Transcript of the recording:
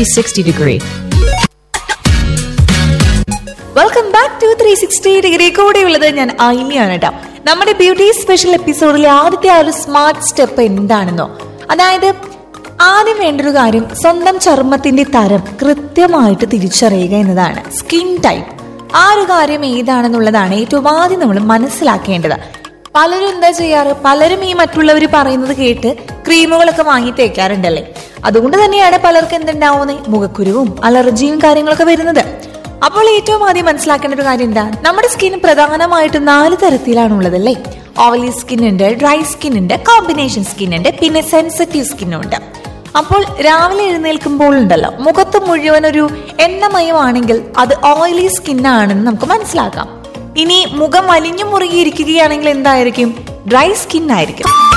360 degree. Welcome back to three sixty degree കൂടെയുള്ളത് ഞാൻ ഐമിയാണ് കേട്ടോ നമ്മുടെ ബ്യൂട്ടി സ്പെഷ്യൽ എപ്പിസോഡിലെ ആദ്യത്തെ ആ ഒരു സ്മാർട്ട് സ്റ്റെപ്പ് എന്താണെന്നോ അതായത് ആദ്യം വേണ്ട ഒരു കാര്യം സ്വന്തം ചർമ്മത്തിന്റെ തരം കൃത്യമായിട്ട് തിരിച്ചറിയുക എന്നതാണ് സ്കിൻ ടൈപ്പ് ആ ഒരു കാര്യം ഏതാണെന്നുള്ളതാണ് ഏറ്റവും ആദ്യം നമ്മൾ മനസ്സിലാക്കേണ്ടത് പലരും എന്താ ചെയ്യാറ് പലരും ഈ മറ്റുള്ളവർ പറയുന്നത് കേട്ട് ക്രീമുകളൊക്കെ വാങ്ങി തേക്കാറുണ്ടല്ലേ അതുകൊണ്ട് തന്നെയാണ് പലർക്കും എന്തുണ്ടാവുന്നത് മുഖക്കുരുവും അലർജിയും കാര്യങ്ങളൊക്കെ വരുന്നത് അപ്പോൾ ഏറ്റവും ആദ്യം മനസ്സിലാക്കേണ്ട ഒരു കാര്യം എന്താ നമ്മുടെ സ്കിൻ പ്രധാനമായിട്ടും നാല് തരത്തിലാണ് അല്ലേ ഓയിലി സ്കിൻ ഉണ്ട് ഡ്രൈ സ്കിൻ ഉണ്ട് കോമ്പിനേഷൻ സ്കിൻ ഉണ്ട് പിന്നെ സെൻസിറ്റീവ് സ്കിന്നും ഉണ്ട് അപ്പോൾ രാവിലെ എഴുന്നേൽക്കുമ്പോൾ ഉണ്ടല്ലോ മുഖത്ത് മുഴുവൻ ഒരു എണ്ണമയമാണെങ്കിൽ അത് ഓയിലി സ്കിൻ ആണെന്ന് നമുക്ക് മനസ്സിലാക്കാം ഇനി മുഖം വലിഞ്ഞു മുറുകിയിരിക്കുകയാണെങ്കിൽ എന്തായിരിക്കും ഡ്രൈ സ്കിൻ ആയിരിക്കും